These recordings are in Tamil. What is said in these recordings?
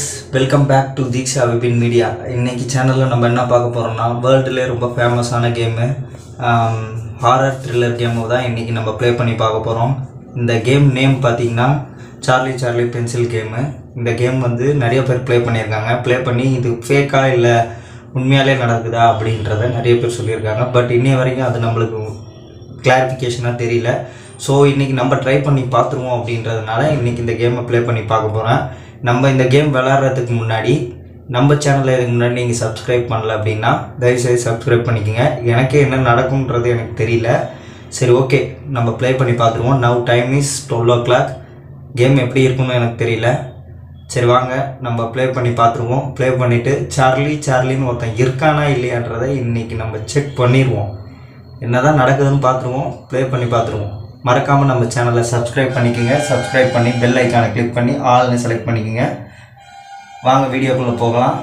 Guys welcome back to Deeksha Vipin media இன்னைக்கு சேனலில் நம்ம என்ன பார்க்க போகிறோம்னா வேர்ல்டுலேயே ரொம்ப ஃபேமஸான கேமு ஹாரர் த்ரில்லர் கேமு தான் இன்றைக்கி நம்ம ப்ளே பண்ணி பார்க்க போகிறோம் இந்த கேம் நேம் பார்த்தீங்கன்னா சார்லி சார்லி பென்சில் கேமு இந்த கேம் வந்து நிறைய பேர் ப்ளே பண்ணியிருக்காங்க ப்ளே பண்ணி இது ஃபேக்கா இல்லை உண்மையாலே நடக்குதா அப்படின்றத நிறைய பேர் சொல்லியிருக்காங்க பட் இன்னைய வரைக்கும் அது நம்மளுக்கு கிளாரிஃபிகேஷனாக தெரியல ஸோ இன்றைக்கி நம்ம ட்ரை பண்ணி பார்த்துருவோம் அப்படின்றதுனால இன்றைக்கி இந்த கேமை ப்ளே பண்ணி பார்க்க போகிறேன் நம்ம இந்த கேம் விளாட்றதுக்கு முன்னாடி நம்ம சேனலில் இதுக்கு முன்னாடி நீங்கள் சப்ஸ்கிரைப் பண்ணல அப்படின்னா தயவுசெய்து சப்ஸ்கிரைப் பண்ணிக்கோங்க எனக்கே என்ன நடக்கும்ன்றது எனக்கு தெரியல சரி ஓகே நம்ம ப்ளே பண்ணி பார்த்துருவோம் now time is twelve o'clock game எப்படி இருக்கும்னு எனக்கு தெரியல சரி வாங்க நம்ம ப்ளே பண்ணி பார்த்துருவோம் ப்ளே பண்ணிவிட்டு சார்லி சார்லின்னு ஒருத்தன் இருக்கானா இல்லையான்றதை இன்றைக்கி நம்ம செக் பண்ணிடுவோம் என்னதான் நடக்குதுன்னு பார்த்துருவோம் ப்ளே பண்ணி பார்த்துருவோம் மறக்காமல் நம்ம சேனலை சப்ஸ்கிரைப் பண்ணிக்கோங்க சப்ஸ்கிரைப் பண்ணி பெல் ஐக்கானை கிளிக் பண்ணி ஆல்னு செலக்ட் பண்ணிக்கோங்க வாங்க வீடியோக்குள்ளே போகலாம்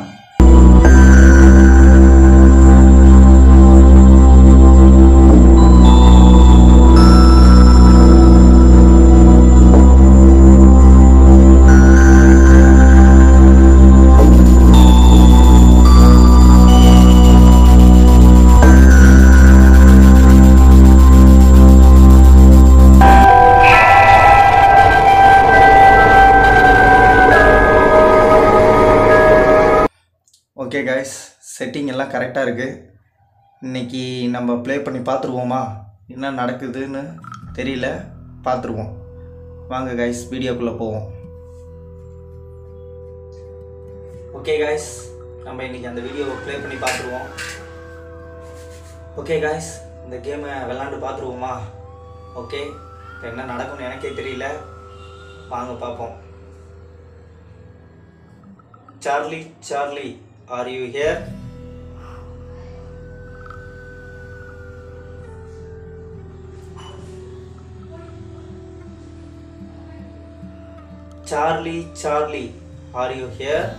ஓகே கைஸ் செட்டிங் எல்லாம் கரெக்டாக இருக்குது இன்றைக்கி நம்ம ப்ளே பண்ணி பார்த்துருவோமா என்ன நடக்குதுன்னு தெரியல பார்த்துருவோம் வாங்க கைஸ் வீடியோக்குள்ளே போவோம் ஓகே கைஸ் நம்ம இன்றைக்கி அந்த வீடியோவை ப்ளே பண்ணி பார்த்துருவோம் ஓகே கைஸ் இந்த கேமை விளாண்டு பார்த்துருவோமா ஓகே இப்போ என்ன நடக்கும்னு எனக்கே தெரியல வாங்க பார்ப்போம் Charlie Charlie are you here Charlie Charlie are you here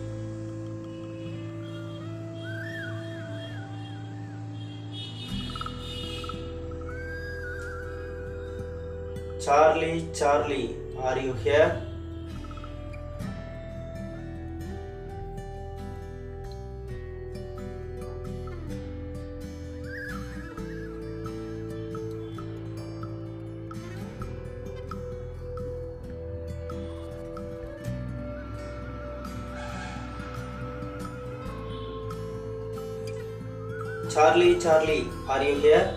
Charlie Charlie are you here Charlie Charlie are you here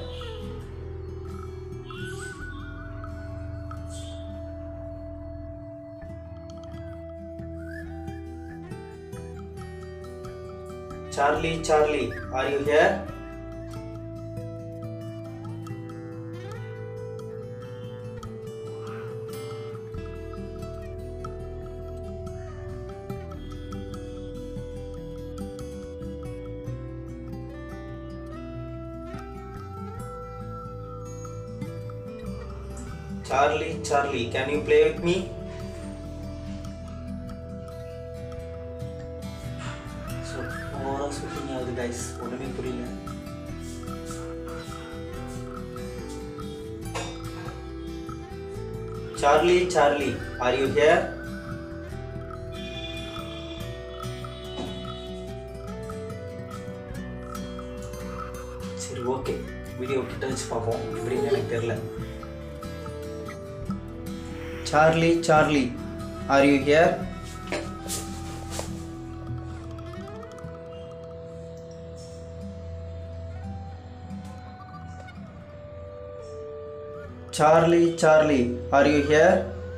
Charlie Charlie are you here Charlie, Charlie, can you play with me? So, ஓவரா ஷூட்டிங் ஆகுது கைஸ் ஒன்றுமே புரியல Charlie Charlie are you here சரி ஓகே வீடியோ கிட்ட வச்சு பார்ப்போம் எப்படின்னு எனக்கு தெரியல Charlie Charlie are you here Charlie Charlie are you here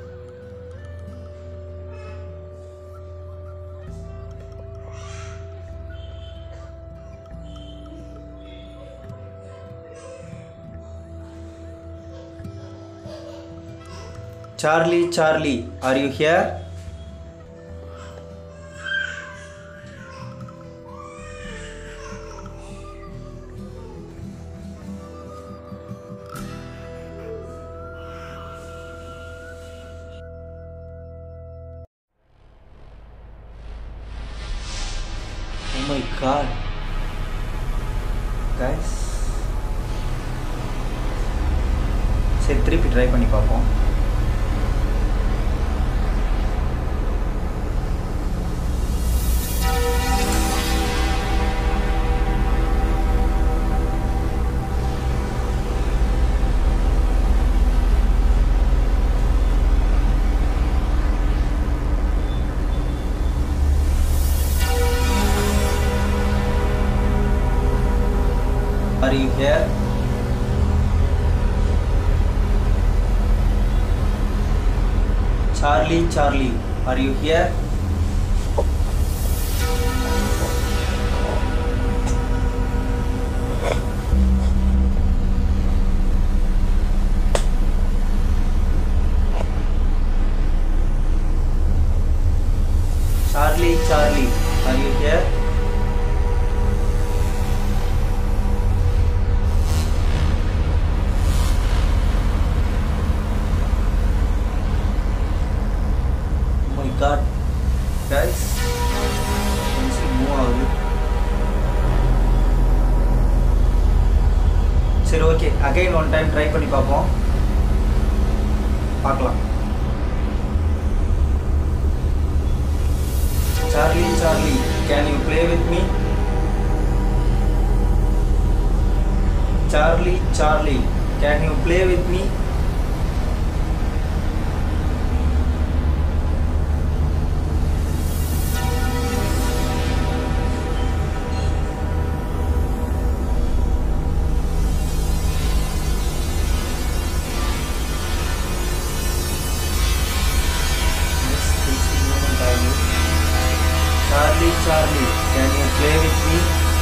Charlie, Charlie, are you here? Oh my god. Guys. சரி திருப்பி ட்ரை பண்ணி பார்ப்போம் Are you here? Charlie, Charlie, are you here? Charlie, Charlie, are you here? Oh my god, guys, pencil move ஆகுது சரி okay again one time try பண்ணி பார்ப்போம் பார்க்கலாம் Charlie, Charlie, can you play with me? Charlie, Charlie, can you play with me? Yes, it's a moment I will. Charlie, Charlie, can you play with me?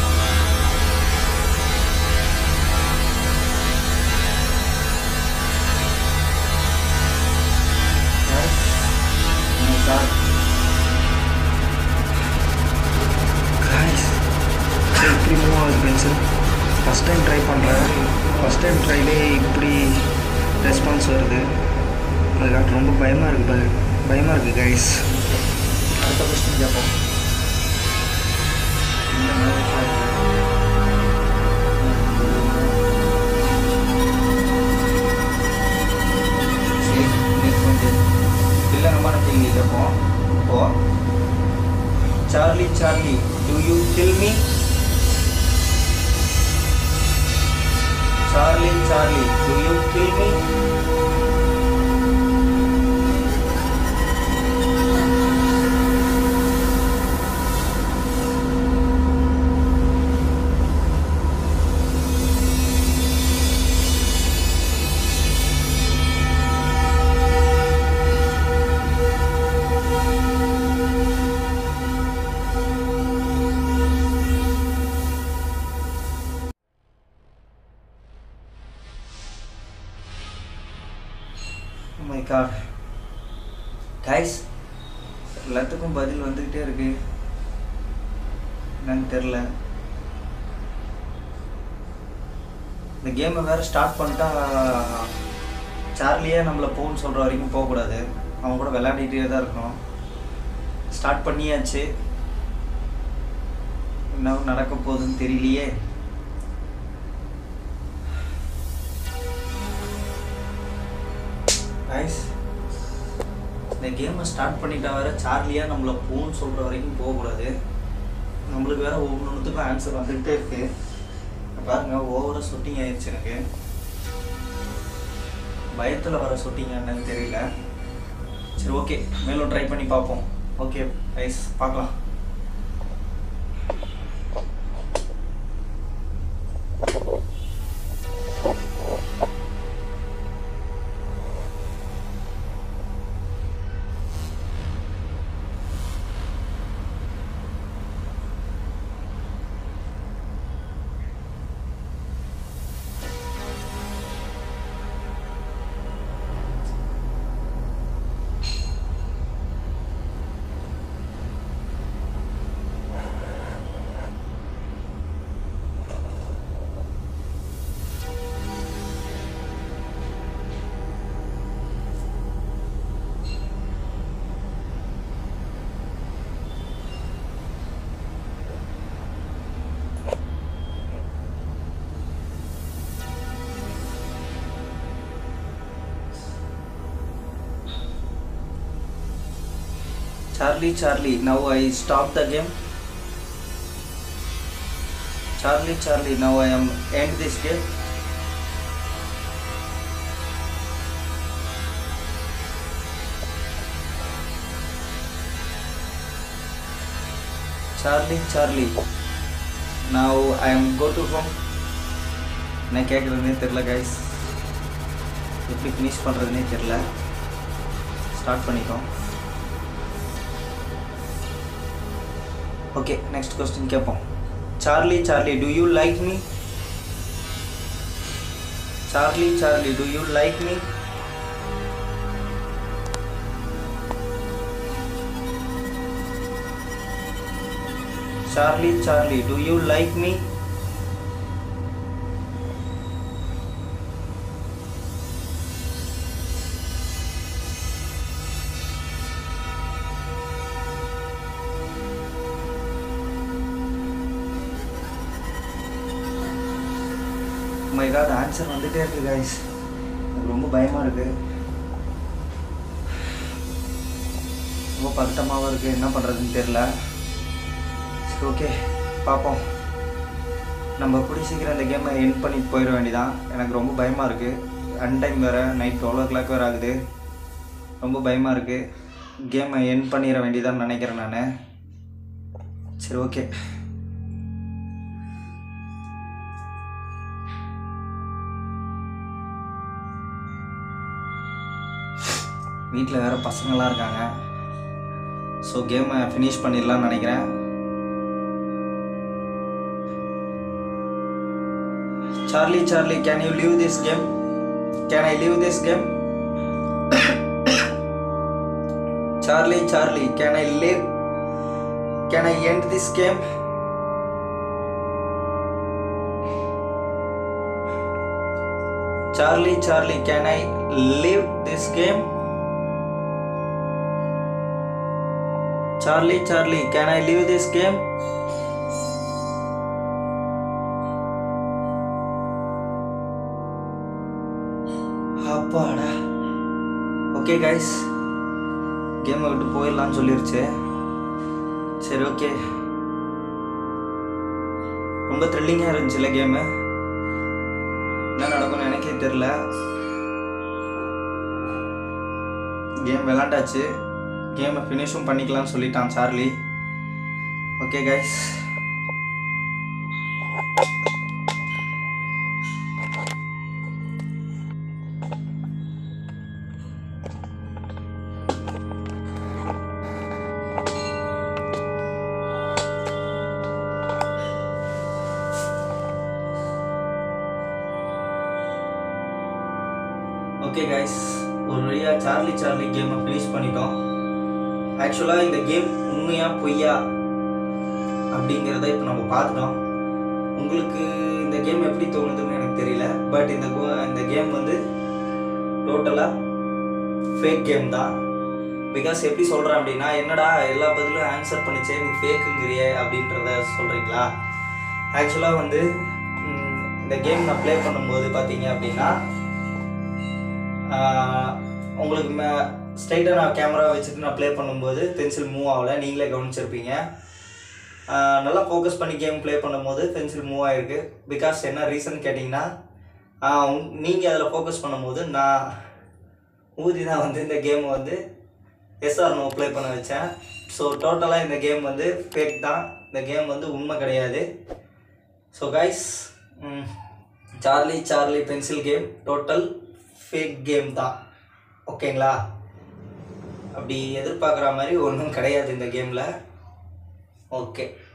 Yes. Oh my God. guys எப்படி மூவ் ஆகுது பென்சில் ஃபஸ்ட் டைம் ட்ரை பண்ணுறேன் ஃபஸ்ட் டைம் ட்ரைலே இப்படி ரெஸ்பான்ஸ் வருது அதுக்காக ரொம்ப பயமாக இருக்குது பயமாக இருக்குது கைஸ் அடுத்த கொஸ்டின் கேட்போம் இந்த மாதிரி பாருங்க. சரி நெக்ஸ்ட் வந்து வில்லங்கமான கேள்வி கேட்போம் இப்போ Charlie Charlie do you kill me Charlie Charlie do you kill me my God guys எல்லாத்துக்கும் பதில் வந்துக்கிட்டே இருக்கு என்னன்னு தெரில இந்த கேமை வேறு ஸ்டார்ட் பண்ணிட்டா சார்லியே நம்மளை போன்னு சொல்கிற வரைக்கும் போகக்கூடாது அவன் கூட விளையாடிட்டே தான் இருக்கணும் ஸ்டார்ட் பண்ணியாச்சு என்ன நடக்க போகுதுன்னு தெரியலையே கைஸ் இந்த கேமை ஸ்டார்ட் பண்ணிட்டா வேற சார்லியா நம்மளை போன்னு சொல்கிற வரைக்கும் போகக்கூடாது நம்மளுக்கு வேற ஒவ்வொன்றுத்துக்கும் ஆன்சர் வந்துகிட்டே இருக்கு பாருங்க ஓவராக ஷூட்டிங் ஆயிடுச்சு எனக்கு பயத்தில் வர ஷூட்டிங் என்னன்னு தெரியல சரி ஓகே மேலும் ட்ரை பண்ணி பார்ப்போம் ஓகே கைஸ் பார்க்கலாம் Charlie, Charlie, now I stop the game. Charlie, Charlie, now I am end this game. Charlie, Charlie, now I am go to home. என்ன கேட்குறதுனே தெரில கைஸ் எப்படி ஃபினிஷ் பண்ணுறதுனே தெரில ஸ்டார்ட் பண்ணிட்டோம் ஓகே நெக்ஸ்ட் கொஸ்டின் கேட்போம் Charlie Charlie do you like me Charlie Charlie do you like me Charlie Charlie do you like me my God answer வந்துட்டே இருக்கு கைஸ் எனக்கு ரொம்ப பயமாக இருக்கு ரொம்ப பதட்டமாகவும் இருக்குது என்ன பண்ணுறதுன்னு தெரில சரி ஓகே பார்ப்போம் நம்ம கூடி சீக்கிரம் இந்த கேமை என் பண்ணிட்டு போயிட வேண்டியதான் எனக்கு ரொம்ப பயமாக இருக்குது அன்டைம் வேறு நைட் டுவெல் ஓ கிளாக் வேறு ஆகுது ரொம்ப பயமாக இருக்குது கேமை என் பண்ணிட வேண்டியதான்னு நினைக்கிறேன் நான் சரி ஓகே வீட்டில் வேறு பசங்களாம் இருக்காங்க ஸோ கேமை ஃபினிஷ் பண்ணிடலாம்னு நினைக்கிறேன் Charlie Charlie can you leave this game can I leave this game Charlie Charlie can I leave can I end this game Charlie Charlie can I leave this game Charlie, Charlie, can I leave this game? அப்பாடா ஓகே கைஸ் கேமை விட்டு போயிடலாம்னு சொல்லிருச்சு சரி ஓகே ரொம்ப த்ரில்லிங்காக இருந்துச்சுல்ல கேமு என்ன நடக்கும்னு எனக்கே தெரில கேம் விளாண்டாச்சு கேமை ஃபினிஷும் பண்ணிக்கலாம்னு சொல்லிட்டான் Charlie okay guys okay guys ஒரு வழியாக சார்லி சார்லி கேமை ஃபினிஷ் பண்ணிட்டோம் ஆக்சுவலாக இந்த கேம் உண்மையா பொய்யா அப்படிங்கிறத இப்போ நம்ம பார்த்துட்டோம் உங்களுக்கு இந்த கேம் எப்படி தோணுதுன்னு எனக்கு தெரியல பட் இந்த go- இந்த கேம் வந்து டோட்டலாக ஃபேக் கேம் தான் பிகாஸ் எப்படி சொல்கிறேன் அப்படின்னா என்னடா எல்லா பதிலும் ஆன்சர் பண்ணிச்சே நீ ஃபேக்குங்கிறிய அப்படின்றத சொல்கிறீங்களா ஆக்சுவலாக வந்து ம், இந்த கேம் நான் ப்ளே பண்ணும்போது பார்த்தீங்க அப்படின்னா ஆஹ், உங்களுக்கு மே ஸ்ட்ரைட்டாக நான் கேமரா வச்சுட்டு நான் ப்ளே பண்ணும்போது பென்சில் மூவ் ஆகல நீங்களே கவனிச்சிருப்பீங்க ஆஹ், நல்லா ஃபோக்கஸ் பண்ணி கேம் ப்ளே பண்ணும்போது பென்சில் மூவ் ஆகிருக்கு பிகாஸ் என்ன ரீசன் கேட்டிங்கன்னா நீங்கள் அதில் ஃபோக்கஸ் பண்ணும்போது நான் ஊதி தான் வந்து இந்த கேமை வந்து எஸ்ஆர் நோ ப்ளே பண்ண வச்சேன் ஸோ டோட்டலாக இந்த கேம் வந்து ஃபேக் தான் இந்த கேம் வந்து உண்மை கிடையாது so guys Charlie Charlie pencil game total fake game தான் ஓகேங்களா அப்படி எதிர்பார்க்குற மாதிரி ஒன்றும் கிடையாது இந்த கேமில் ஓகே